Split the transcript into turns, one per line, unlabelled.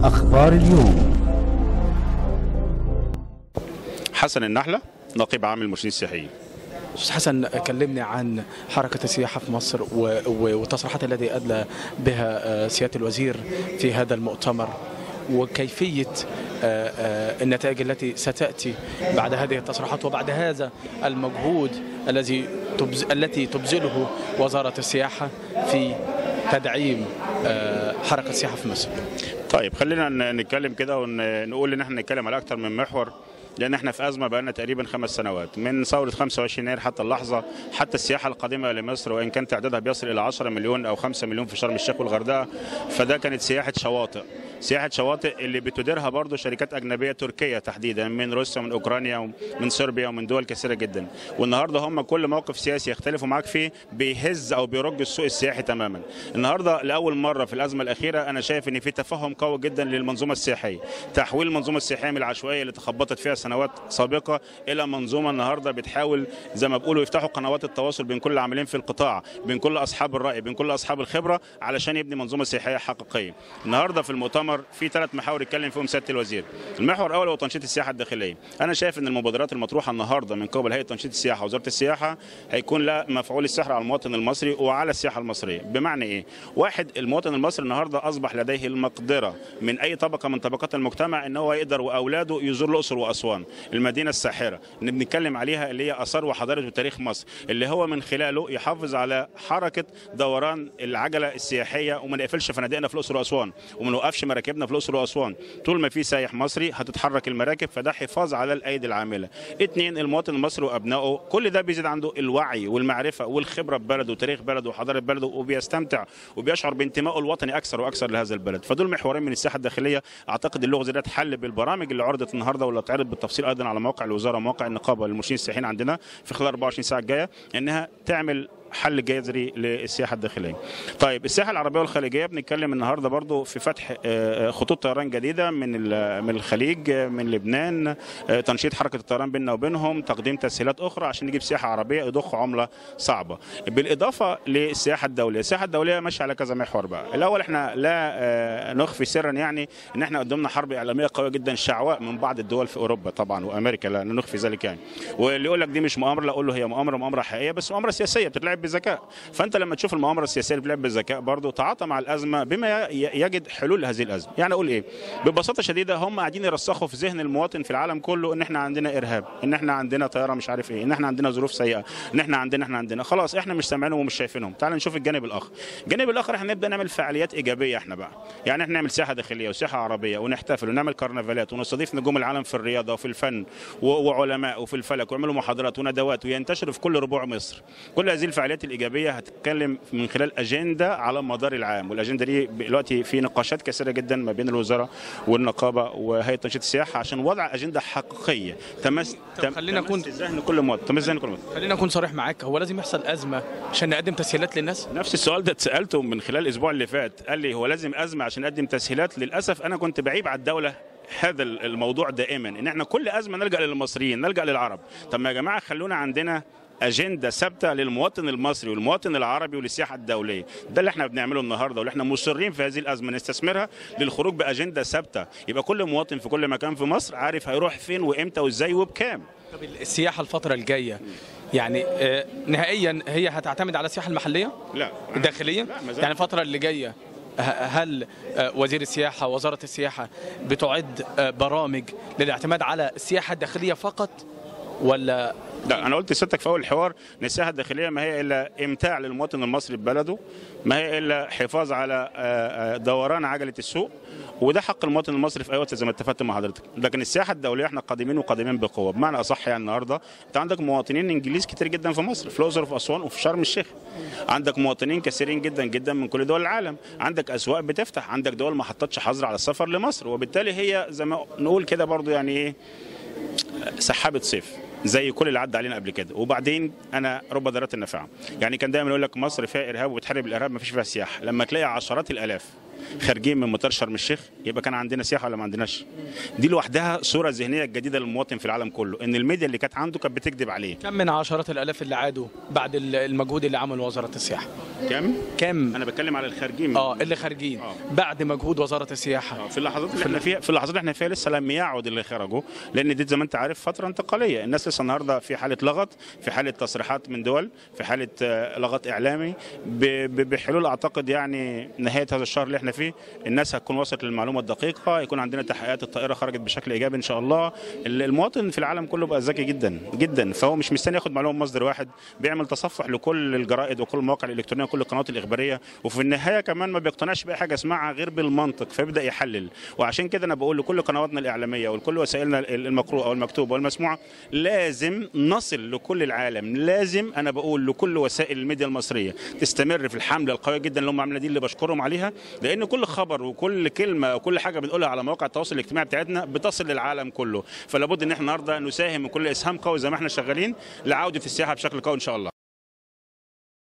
أخبار اليوم
حسن النحلة نقيب عام المرشدين السياحيين
استاذ حسن كلمني عن حركه السياحه في مصر و- و- والتصريحات التي ادلى بها آه، سياده الوزير في هذا المؤتمر وكيفيه آه، آه، النتائج التي ستاتي بعد هذه التصريحات وبعد هذا المجهود الذي تبز... التي تبذله وزاره السياحه في تدعيم آه، حركه السياحه في مصر.
طيب خلينا ن- نتكلم كده ونقول ان احنا نتكلم على اكتر من محور لان احنا في ازمه بقالنا تقريبا خمس سنوات من ثوره 25 يناير حتى اللحظه حتى السياحه القادمه لمصر وان كان تعدادها بيصل الى 10 مليون او 5 مليون في شرم الشيخ والغردقه فده كانت سياحه شواطئ سياحه شواطئ اللي بتديرها برضه شركات اجنبيه تركيه تحديدا من روسيا ومن اوكرانيا ومن صربيا ومن دول كثيره جدا والنهارده هم كل موقف سياسي يختلفوا معاك فيه بيهز او بيرج السوق السياحي تماما النهارده لاول مره في الازمه الاخيره انا شايف ان في تفهم قوي جدا للمنظومه السياحيه تحويل المنظومه السياحيه من العشوائيه اللي تخبطت فيها سنوات سابقه الى منظومه النهارده بتحاول زي ما بيقولوا يفتحوا قنوات التواصل بين كل العاملين في القطاع بين كل اصحاب الراي بين كل اصحاب الخبره علشان يبني منظومه سياحيه حقيقيه النهارده في المؤتمر في ثلاث محاور يتكلم فيهم سياده الوزير المحور الاول هو تنشيط السياحه الداخليه انا شايف ان المبادرات المطروحه النهارده من قبل هيئه تنشيط السياحه وزاره السياحه هيكون لها مفعول السحر على المواطن المصري وعلى السياحه المصريه بمعنى ايه واحد المواطن المصري النهارده اصبح لديه المقدره من اي طبقه من طبقات المجتمع ان هو يقدر واولاده يزور الاقصر واسوان المدينه الساحره اللي بنتكلم عليها اللي هي اثار وحضاره وتاريخ مصر اللي هو من خلاله يحافظ على حركه دوران العجله السياحيه وما نقفلش فنادقنا في الاقصر واسوان وما نوقفش مراكبنا في الاقصر واسوان طول ما في سايح مصري هتتحرك المراكب فده حفاظ على الايدي العامله اتنين المواطن المصري وابنائه كل ده بيزيد عنده الوعي والمعرفه والخبره ببلده وتاريخ بلده وحضاره بلده وبيستمتع وبيشعر بانتمائه الوطني اكثر واكثر لهذا البلد فدول محورين من السياحه الداخليه اعتقد اللغز ده اتحل بالبرامج اللي عرضت النهارده واللي هتعرض بالتفصيل ايضا على موقع الوزاره ومواقع النقابه للمرشدين السياحيين عندنا في خلال 24 ساعه الجايه انها تعمل حل جذري للسياحه الداخليه. طيب السياحه العربيه والخليجيه بنتكلم النهارده برضو في فتح آه، خطوط طيران جديده من ال- من الخليج آه، من لبنان آه، تنشيط حركه الطيران بيننا وبينهم تقديم تسهيلات اخرى عشان نجيب سياحه عربيه يضخ عمله صعبه. بالاضافه للسياحه الدوليه، السياحه الدوليه ماشيه على كذا محور بقى. الاول احنا لا آه، نخفي سرا يعني ان احنا قدامنا حرب اعلاميه قويه جدا شعواء من بعض الدول في اوروبا طبعا وامريكا لا نخفي ذلك يعني. واللي يقول لك دي مش مؤامره لا اقول له هي مؤامره مؤامره حقيقيه بس مؤامره سياسيه بتتلعب بذكاء فانت لما تشوف المؤامره السياسيه اللي بتلعب بذكاء برضه تعاطى مع الازمه بما ي- يجد حلول لهذه الازمه يعني اقول ايه ببساطه شديده هم قاعدين يرسخوا في ذهن المواطن في العالم كله ان احنا عندنا ارهاب ان احنا عندنا طياره مش عارف ايه ان احنا عندنا ظروف سيئه ان احنا عندنا احنا عندنا خلاص احنا مش سامعينهم ومش شايفينهم تعال نشوف الجانب الاخر الجانب الاخر احنا نبدا نعمل فعاليات ايجابيه احنا بقى يعني احنا نعمل سياحه داخليه وسياحه عربيه ونحتفل ونعمل كرنفالات ونستضيف نجوم العالم في الرياضه وفي الفن و- وعلماء وفي الفلك ويعملوا محاضرات وندوات وينتشروا في كل ربوع مصر كل هذه الفعاليات الايجابيه هتتكلم من خلال اجنده على مدار العام والاجنده دي دلوقتي في نقاشات كثيره جدا ما بين الوزاره والنقابه وهيئه تنشيط السياحه عشان وضع اجنده حقيقيه تمس
طب خلينا
تمس
نكون-
ذهن كل مواطن تمس ذهن كل مواطن
خلينا اكون صريح معاك هو لازم يحصل ازمه عشان نقدم تسهيلات للناس؟
نفس السؤال ده اتسالته من خلال الاسبوع اللي فات قال لي هو لازم ازمه عشان اقدم تسهيلات للاسف انا كنت بعيب على الدوله هذا الموضوع دائما ان احنا كل ازمه نلجا للمصريين نلجا للعرب طب ما يا جماعه خلونا عندنا اجنده ثابته للمواطن المصري والمواطن العربي وللسياحه الدوليه ده اللي احنا بنعمله النهارده واللي احنا مصرين في هذه الازمه نستثمرها للخروج باجنده ثابته يبقى كل مواطن في كل مكان في مصر عارف هيروح فين وامتى وازاي وبكام
طب السياحه الفتره الجايه يعني آه، نهائيا هي هتعتمد على السياحه المحليه
لا
الداخليه
لا، ما زال.
يعني الفتره اللي جايه ه- هل آه، وزير السياحه وزاره السياحه بتعد آه، برامج للاعتماد على السياحه الداخليه فقط ولا
لا انا قلت لسيادتك في اول الحوار ان السياحه الداخليه ما هي الا امتاع للمواطن المصري ببلده ما هي الا حفاظ على آه، آه، دوران عجله السوق وده حق المواطن المصري في اي وقت زي ما اتفقت مع حضرتك لكن السياحه الدوليه احنا قادمين وقادمين بقوه بمعنى اصح يعني النهارده انت عندك مواطنين انجليز كتير جدا في مصر في الاقصر وفي اسوان وفي شرم الشيخ عندك مواطنين كثيرين جدا جدا من كل دول العالم عندك اسواق بتفتح عندك دول ما حطتش حظر على السفر لمصر وبالتالي هي زي ما نقول كده برضو يعني ايه سحابه صيف زي كل اللي عدى علينا قبل كده وبعدين انا رب ضارات النافعه يعني كان دايما يقول لك مصر فيها ارهاب وبتحارب الارهاب ما فيش فيها سياحه لما تلاقي عشرات الالاف خارجين من مطار شرم الشيخ يبقى كان عندنا سياحه ولا ما عندناش دي لوحدها صوره ذهنيه جديده للمواطن في العالم كله ان الميديا اللي كانت عنده كانت بتكذب عليه
كم من عشرات الالاف اللي عادوا بعد ال- المجهود اللي عمله وزاره السياحه
كم
كم
انا بتكلم على الخارجين من-
اه اللي خارجين
آه.
بعد مجهود وزاره السياحه
في اللحظات اللي احنا فيها في اللحظات اللي احنا فيها لسه لم يعد اللي خرجوا لان دي زي ما انت عارف فتره انتقاليه الناس لسه النهارده في حاله لغط في حاله تصريحات من دول في حاله آه، لغط اعلامي ب- ب- بحلول اعتقد يعني نهايه هذا الشهر اللي احنا فيه الناس هتكون وصلت للمعلومه الدقيقه يكون عندنا تحقيقات الطائره خرجت بشكل ايجابي ان شاء الله ال- المواطن في العالم كله بقى ذكي جدا جدا فهو مش مستني ياخد معلومه من مصدر واحد بيعمل تصفح لكل الجرائد وكل المواقع الالكترونيه وكل القنوات الاخباريه وفي النهايه كمان ما بيقتنعش باي حاجه اسمعها غير بالمنطق فيبدا يحلل وعشان كده انا بقول لكل قنواتنا الاعلاميه ولكل وسائلنا المقروءه والمكتوبه والمسموعه لازم نصل لكل العالم لازم انا بقول لكل وسائل الميديا المصريه تستمر في الحمله القويه جدا اللي هم عاملينها دي اللي بشكرهم عليها لان كل خبر وكل كلمه وكل حاجه بنقولها على مواقع التواصل الاجتماعي بتاعتنا بتصل للعالم كله فلا بد ان احنا النهارده نساهم من كل اسهام قوي زي ما احنا شغالين لعوده السياحه بشكل قوي ان شاء الله